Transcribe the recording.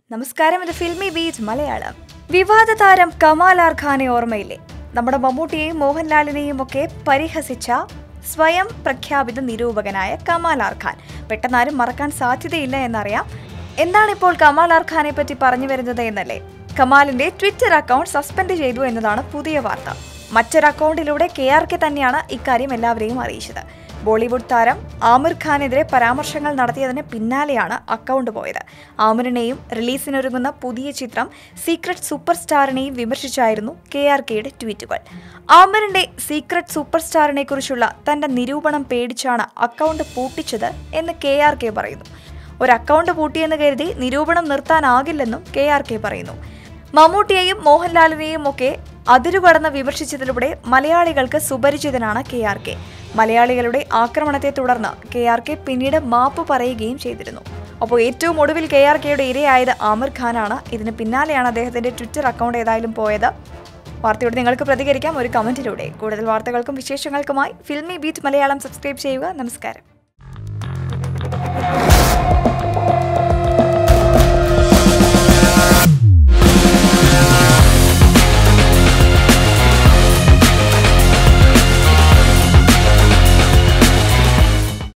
നമസ്കാരം ഇത് filmy beach Malayalam വിവാദ താരം കമാൽ ആർ ഖാനെ ഓർമ്മയില്ലേ നമ്മുടെ മമ്മൂട്ടിയെയും മോഹൻലാലിനെയും ഒക്കെ പരിഹസിച്ച സ്വയം പ്രഖ്യാപിത നിരൂപകനായ കമാൽ ആർ ഖാൻ പെട്ടെന്നാരും മറക്കാൻ സാധ്യതയില്ല എന്നറിയാം എന്താണ് ഇപ്പോൾ കമാൽ ആർ ഖാനെ പറ്റി പറഞ്ഞു വരുന്നത് എന്നല്ലേ കമാലിന്റെ ട്വിറ്റർ അക്കൗണ്ട് സസ്പെൻഡ് ചെയ്തു എന്നതാണ് പുതിയ വാർത്ത മറ്റൊരു അക്കൗണ്ടിലൂടെ കെ ആർ കെ തന്നെയാണ് ഇക്കാര്യം എല്ലാവരെയും അറിയിച്ചത് ബോളിവുഡ് താരം ആമിർ ഖാനെതിരെ പരാമർശങ്ങൾ നടത്തിയതിന് പിന്നാലെയാണ് അക്കൗണ്ട് പോയത് ആമിറിനെയും റിലീസിനൊരുങ്ങുന്ന പുതിയ ചിത്രം സീക്രട്ട് സൂപ്പർ സ്റ്റാറിനെയും വിമർശിച്ചായിരുന്നു കെ ആർ കെയുടെ ട്വീറ്റുകൾ ആമിറിന്റെ സീക്രട്ട് സൂപ്പർ സ്റ്റാറിനെ കുറിച്ചുള്ള തന്റെ നിരൂപണം പേടിച്ചാണ് അക്കൗണ്ട് പൂട്ടിച്ചത് എന്ന് കെ ആർ കെ പറയുന്നു ഒരു അക്കൗണ്ട് പൂട്ടിയെന്ന് കരുതി നിരൂപണം നിർത്താനാകില്ലെന്നും കെ ആർ കെ പറയുന്നു മമ്മൂട്ടിയെയും മോഹൻലാലിനെയും ഒക്കെ അതിരുകടന്ന് വിമർശിച്ചതിലൂടെ മലയാളികൾക്ക് സുപരിചിതനാണ് കെ ആർ കെ മലയാളികളുടെ ആക്രമണത്തെ തുടർന്ന് കെ ആർ കെ പിന്നീട് മാപ്പ് പറയുകയും ചെയ്തിരുന്നു അപ്പോൾ ഏറ്റവും ഒടുവിൽ കെ ആർ കെയുടെ ഇരയായത് ആമിർ ഖാനാണ് ഇതിന് പിന്നാലെയാണ് അദ്ദേഹത്തിന്റെ ട്വിറ്റർ അക്കൗണ്ട് ഏതായാലും പോയത് വാർത്തയോട് നിങ്ങൾക്ക് പ്രതികരിക്കാം ഒരു കമന്റിലൂടെ കൂടുതൽ വാർത്തകൾക്കും വിശേഷങ്ങൾക്കുമായി ഫിൽമി ബീറ്റ് മലയാളം സബ്സ്ക്രൈബ് ചെയ്യുക നമസ്കാരം